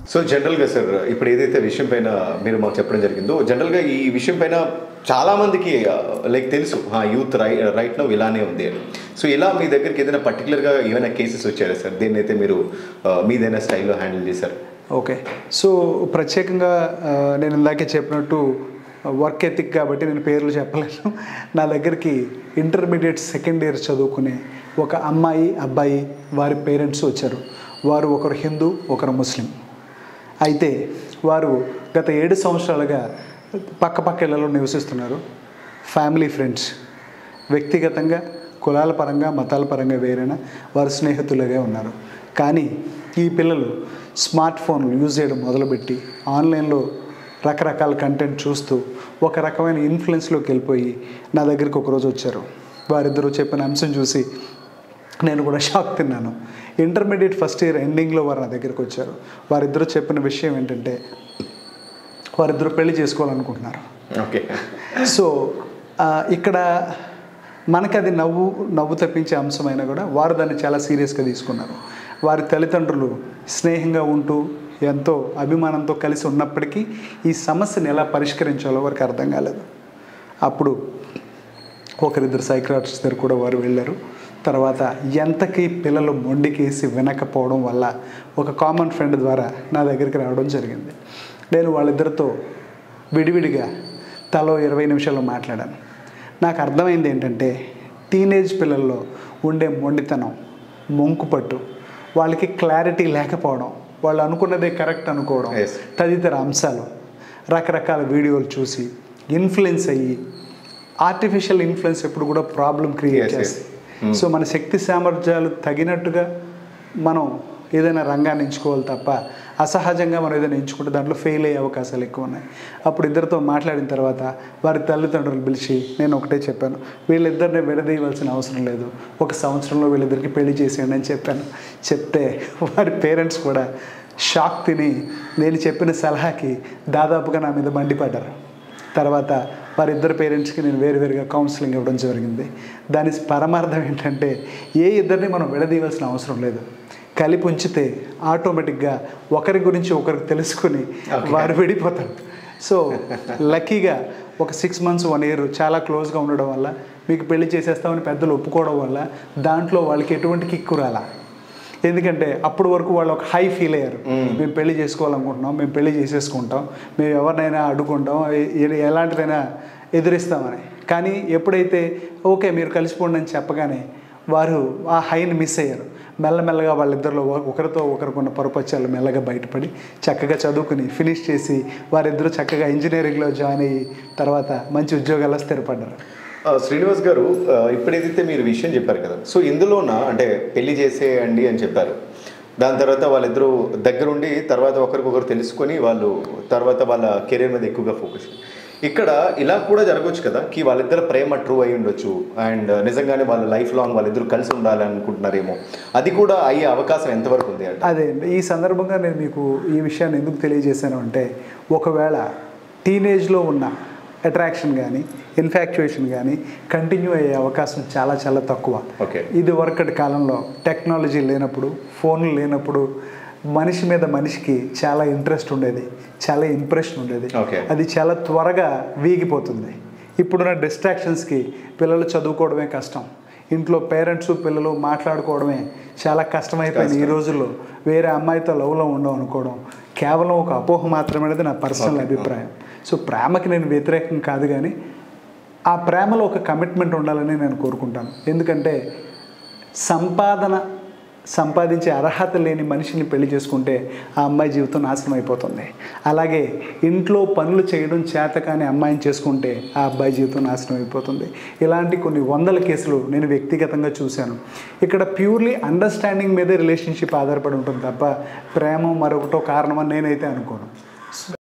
So జనరల్గా sir ఇప్పుడు ఏదైతే విషయం పైన మీరు మాకు చెప్పడం జరిగిందో జనరల్గా ఈ విషయం పైన చాలా మందికి లైక్ తెలుసు యూత్ రై రైట్ నో ఇలానే ఉంది అని సో ఇలా మీ దగ్గరికి ఏదైనా పర్టికులర్గా ఏమైనా కేసెస్ వచ్చారా సార్ దీన్ని అయితే మీరు ఆ, మీదైనా స్టైల్లో హ్యాండిల్ చేశారు ఓకే సో ప్రత్యేకంగా ఆ, నేను ఇందాకే చెప్పినట్టు వర్క్ ఎథిక్ కాబట్టి నేను పేర్లు చెప్పలేను నా దగ్గరికి ఇంటర్మీడియట్ సెకండ్ ఇయర్ చదువుకునే ఒక అమ్మాయి అబ్బాయి వారి పేరెంట్స్ వచ్చారు వారు ఒకరు హిందూ ఒకరు ముస్లిం అయితే వారు గత ఏడు సంవత్సరాలుగా పక్క పక్క ఇళ్లలో నివసిస్తున్నారు ఫ్యామిలీ ఫ్రెండ్స్ వ్యక్తిగతంగా కులాల పరంగా మతాల పరంగా వేరైనా వారు స్నేహితులుగా ఉన్నారు కానీ ఈ పిల్లలు స్మార్ట్ ఫోన్లు యూజ్ చేయడం మొదలుపెట్టి ఆన్లైన్లో రకరకాల కంటెంట్ చూస్తూ ఒక రకమైన ఇన్ఫ్లుయెన్స్లోకి వెళ్ళిపోయి నా దగ్గరికి ఒకరోజు వచ్చారు వారిద్దరూ చెప్పిన అంశం చూసి నేను కూడా షాక్ తిన్నాను ఇంటర్మీడియట్ ఫస్ట్ ఇయర్ ఎండింగ్లో వారు నా దగ్గరికి వచ్చారు వారిద్దరూ చెప్పిన విషయం ఏంటంటే వారిద్దరూ పెళ్లి చేసుకోవాలనుకుంటున్నారు ఓకే సో ఆ, ఇక్కడ మనకు అది నవ్వు నవ్వు తప్పించే అంశమైనా కూడా వారు దాన్ని చాలా సీరియస్గా తీసుకున్నారు వారి తల్లిదండ్రులు స్నేహంగా ఉంటూ ఎంతో అభిమానంతో కలిసి ఉన్నప్పటికీ ఈ సమస్యను ఎలా పరిష్కరించాలో వారికి అర్థం కాలేదు అప్పుడు ఒకరిద్దరు సైక్రాటిస్ట్ దగ్గర కూడా వారు వెళ్ళారు తర్వాత ఎంతకి పిల్లలు మొండికేసి వినకపోవడం వల్ల ఒక కామన్ ఫ్రెండ్ ద్వారా నా దగ్గరికి రావడం జరిగింది నేను వాళ్ళిద్దరితో విడివిడిగా తలో ఇరవై నిమిషాలు మాట్లాడాను నాకు అర్థమైంది ఏంటంటే టీనేజ్ పిల్లల్లో ఉండే మొండితనం మొంకుపట్టు వాళ్ళకి క్లారిటీ లేకపోవడం వాళ్ళు అనుకున్నదే కరెక్ట్ అనుకోవడం Yes. తదితర అంశాలు రకరకాల వీడియోలు చూసి ఇన్ఫ్లుయెన్స్ అయ్యి ఆర్టిఫిషియల్ ఇన్ఫ్లుయెన్స్ ఎప్పుడు కూడా ప్రాబ్లం క్రియేట్ Yes, yes. చేస్తుంది సో మన శక్తి సామర్థ్యాలు తగినట్టుగా మనం ఏదైనా రంగాన్ని ఎంచుకోవాలి తప్ప అసహజంగా మనం ఏదైనా ఎంచుకుంటే దాంట్లో ఫెయిల్ అయ్యే అవకాశాలు ఎక్కువ ఉన్నాయి అప్పుడు ఇద్దరితో మాట్లాడిన తర్వాత వారి తల్లిదండ్రులు పిలిచి నేను ఒకటే చెప్పాను వీళ్ళిద్దరిని విడదీయవలసిన అవసరం లేదు ఒక సంవత్సరంలో వీళ్ళిద్దరికి పెళ్లి చేసేయండి అని చెప్పాను చెప్తే వారి పేరెంట్స్ కూడా షాక్ తిని నేను చెప్పిన సలహాకి దాదాపుగా నా మీద మండిపడ్డారు తర్వాత వారిద్దరు పేరెంట్స్కి నేను వేరువేరుగా కౌన్సిలింగ్ ఇవ్వడం జరిగింది దాని పరమార్థం ఏంటంటే ఏ ఇద్దరిని మనం విడదీయవలసిన అవసరం లేదు కలిపి ఉంచితే ఆటోమేటిక్గా ఒకరి గురించి ఒకరికి తెలుసుకుని Okay. వారు విడిపోతారు సో లక్కీగా ఒక సిక్స్ మంత్స్ వన్ ఇయర్ చాలా క్లోజ్గా ఉండడం వల్ల మీకు పెళ్లి చేసేస్తామని పెద్దలు ఒప్పుకోవడం వల్ల దాంట్లో వాళ్ళకి ఎటువంటి కిక్కు రాలా ఎందుకంటే అప్పుడు వరకు వాళ్ళు ఒక హై ఫీల్ అయ్యారు మేము పెళ్లి చేసుకోవాలనుకుంటున్నాం మేము పెళ్లి చేసేసుకుంటాం మేము ఎవరినైనా అడ్డుకుంటాం ఎ- ఎలాంటిదైనా ఎదురిస్తామని కానీ ఎప్పుడైతే ఓకే మీరు కలిసిపోండి అని చెప్పగానే వారు ఆ హైని మిస్ అయ్యారు మెల్లమెల్లగా వాళ్ళిద్దరిలో ఒక- ఒకరితో ఒకరికున్న పొరపచ్చాలు మెల్లగా బయటపడి చక్కగా చదువుకుని ఫినిష్ చేసి వారిద్దరూ చక్కగా ఇంజనీరింగ్లో జాయిన్ అయ్యి తర్వాత మంచి ఉద్యోగాల్లో స్థిరపడ్డారు ఆ, శ్రీనివాస్ గారు ఆ, ఇప్పుడు ఏదైతే మీరు విషయం చెప్పారు కదా సో ఇందులోన అంటే పెళ్లి చేసేయండి అని చెప్పారు దాని తర్వాత వాళ్ళిద్దరూ దగ్గరుండి తర్వాత ఒకరికొకరు తెలుసుకొని వాళ్ళు తర్వాత వాళ్ళ కెరీర్ మీద ఎక్కువగా ఫోకస్ ఇక్కడ ఇలా కూడా జరగవచ్చు కదా కి వాళ్ళిద్దరు ప్రేమ ట్రూ అయి ఉండొచ్చు అండ్ నిజంగానే వాళ్ళ లైఫ్ లాంగ్ వాళ్ళిద్దరు కలిసి ఉండాలి అనుకుంటున్నారేమో అది కూడా అయ్యే అవకాశం ఎంతవరకు ఉంది అంటే అదే అండి ఈ సందర్భంగా నేను మీకు ఈ విషయాన్ని ఎందుకు తెలియజేశాను అంటే ఒకవేళ టీనేజ్లో ఉన్న అట్రాక్షన్ కానీ ఇన్ఫాక్చుయేషన్ కానీ కంటిన్యూ అయ్యే అవకాశం చాలా చాలా తక్కువ ఓకే ఇది వరకటి కాలంలో టెక్నాలజీ లేనప్పుడు ఫోన్లు లేనప్పుడు మనిషి మీద మనిషికి చాలా ఇంట్రెస్ట్ ఉండేది చాలా ఇంప్రెషన్ ఉండేది Okay. అది చాలా త్వరగా వీగిపోతుంది ఇప్పుడున్న డిస్ట్రాక్షన్స్కి పిల్లలు చదువుకోవడమే కష్టం ఇంట్లో పేరెంట్స్ పిల్లలు మాట్లాడుకోవడమే చాలా కష్టమైపోయింది ఈ రోజుల్లో వేరే అమ్మాయితో లవ్లో ఉండవు అనుకోవడం కేవలం ఒక అపోహ మాత్రమే అనేది నా పర్సనల్ అభిప్రాయం సో ప్రేమకి నేను వ్యతిరేకం కాదు కానీ ఆ ప్రేమలో ఒక కమిట్మెంట్ ఉండాలని నేను కోరుకుంటాను ఎందుకంటే సంపాదన సంపాదించే అర్హత లేని మనిషిని పెళ్లి చేసుకుంటే ఆ అమ్మాయి జీవితం నాశనం అయిపోతుంది అలాగే ఇంట్లో పనులు చేయడం చేత కానీ అమ్మాయిని చేసుకుంటే ఆ అబ్బాయి జీవితం నాశనం అయిపోతుంది ఇలాంటి కొన్ని వందల కేసులు నేను వ్యక్తిగతంగా చూశాను ఇక్కడ ప్యూర్లీ అండర్స్టాండింగ్ మీదే రిలేషన్షిప్ ఆధారపడి ఉంటుంది తప్ప ప్రేమ మరొకటో కారణమని నేనైతే అనుకోను